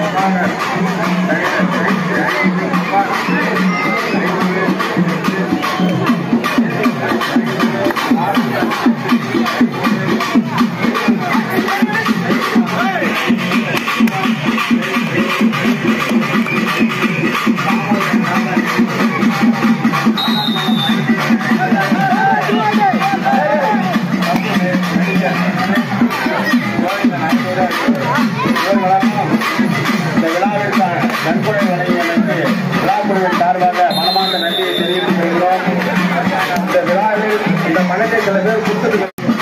இந்த விழாவிற்கான நன்கொடை வழங்கியதற்கு விழாக்குழுவின் சார்பாக மனமார்ந்த நன்றியை தெரிவித்துக் கொள்கிறோம் இந்த விழாவில் இந்த பணத்தை சில பேர் கொடுத்துட்டு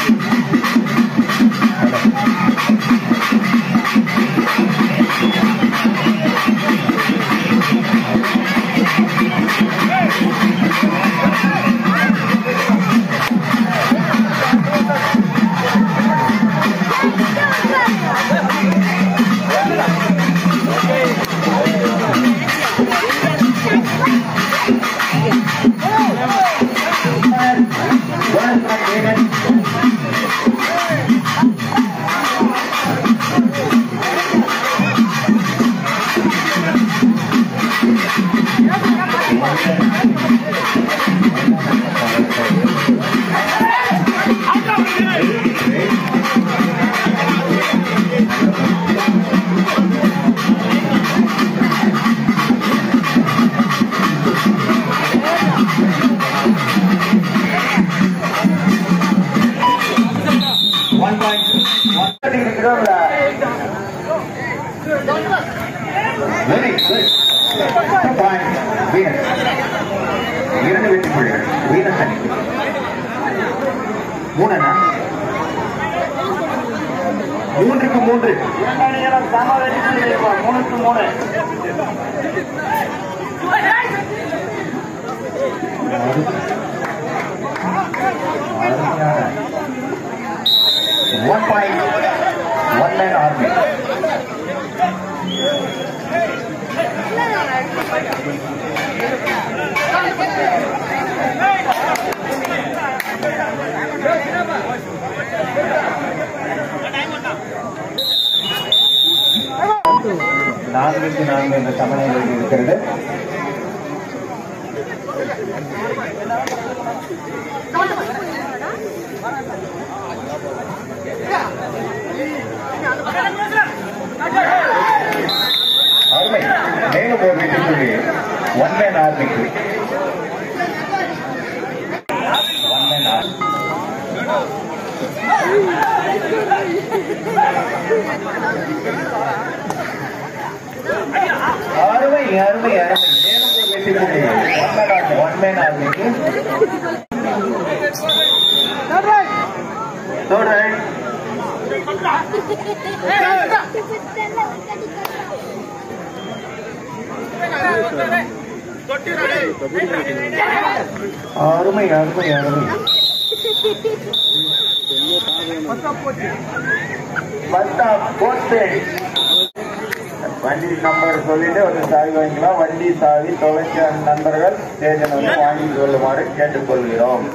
one point one very good point Venus இரண்டு வெற்றி புள்ளிகள் வீனஸ் அணி மூணனா மூன்றுக்கு மூன்று மூணுக்கு மூணு One point, one man army. நான்குக்கு நான்கு என்ற சமநிலையில் இருக்கிறது அருமை மேலும் ஒரு வெற்றி புள்ளி ஒன் மேன் ஆர்மிக்கு ஒன் மேன் ஆர்மி அருமை அருமை அருமை மேலும் ஒரு வெற்றி புள்ளி one man army one man ஆர்மிக்கு Third right. அருமை அருமை அருமை பத்தா போஸ்ட் வண்டி நம்பர் சொல்லிட்டு ஒரு சாவி வாங்கிக்கலாம் வண்டி சாவி தொலைச்ச நண்பர்கள் ஸ்டேஷன் வந்து வாங்கி கொள்ளுமாறு கேட்டுக்கொள்கிறோம்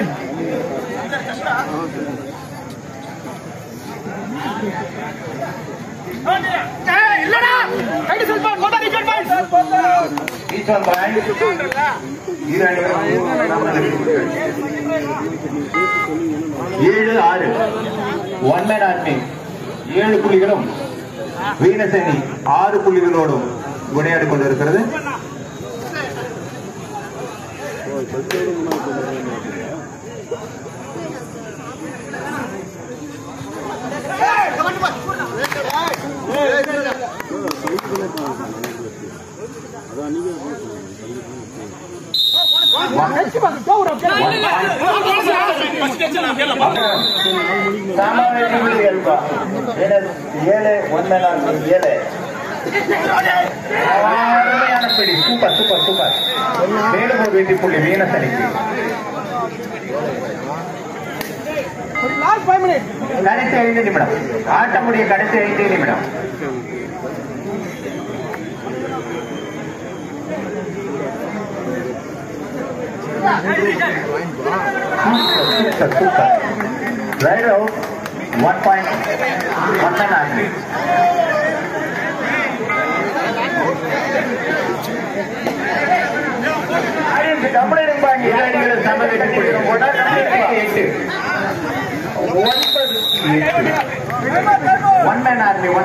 ஈஸ்வன் பாய் இரு அணிகளும் ஏழு ஆறு ஒன் மேன் ஆர்மி ஏழு புள்ளிகளும் வீனசேனி ஆறு புள்ளிகளோடும் விளையாடி கொண்டிருக்கிறது ಸಾಮಾನ್ಯ ಅಲ್ಪ ಏಳು ಒನ್ ಮೇನ್ ಆರ್ಮಿ ಏಳು அருமையான பிடி சூப்பர் சூப்பர் சூப்பர் மேலும் ஒரு வெற்றி புள்ளி வீனஸ் அணிக்கு கடைசி ஐந்து நிமிடம் ஆட்ட முடிய கடைசி ஐந்து நிமிடம் super super right out one point one man army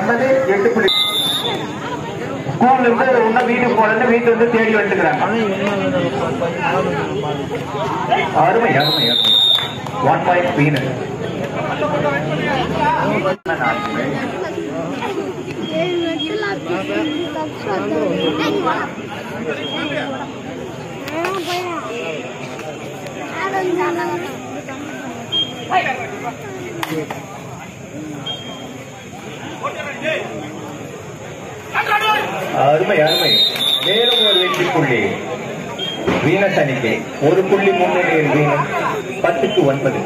ஒன்பது எட்டு புள்ளி ஸ்கூல்ல இருந்து இன்னும் வீட்டுக்கு போல வீட்டு வந்து தேடி வந்துக்கிறாங்க அருமை அருமை அருமை ஒன் பாயிண்ட் வீணர் அருமை அருமை மேலும் ஒரு வெற்றி புள்ளி வீனஸ் அணிக்கு ஒரு புள்ளி முன்னிலையில் வீனஸ் பத்துக்கு ஒன்பது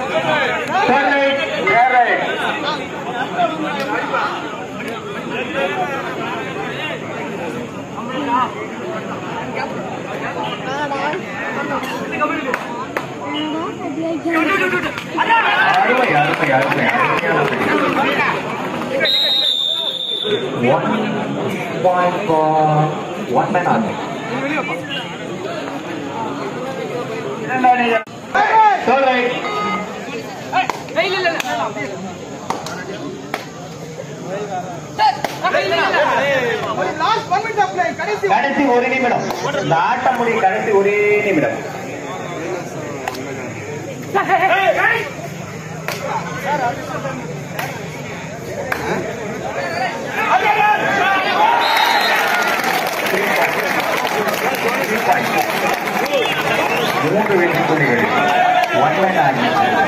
அருமை அருமை அருமை one point for one man army Sorry. கடைசி ஒரு நிமிடம் இந்த ஆட்டம் முடிய கடைசி ஒரே நிமிடம் மூன்று வெற்றி புள்ளிகள் ஒன் மேன் ஆர்மி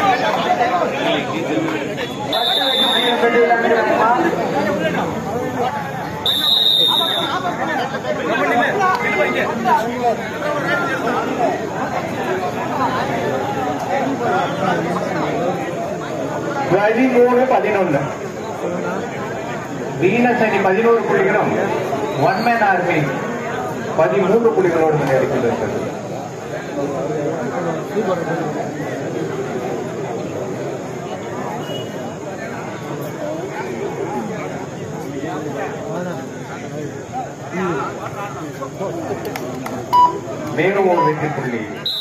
பதிமூணு பதினொன்னு வீனஸ் அணி பதினோரு புள்ளிகளும் ஒன் மேன் ஆர்மி பதிமூன்று புள்ளிகளோடு முன்னேறி கொண்டிருக்கிறது மேலும் ஒரு வெற்றி புள்ளி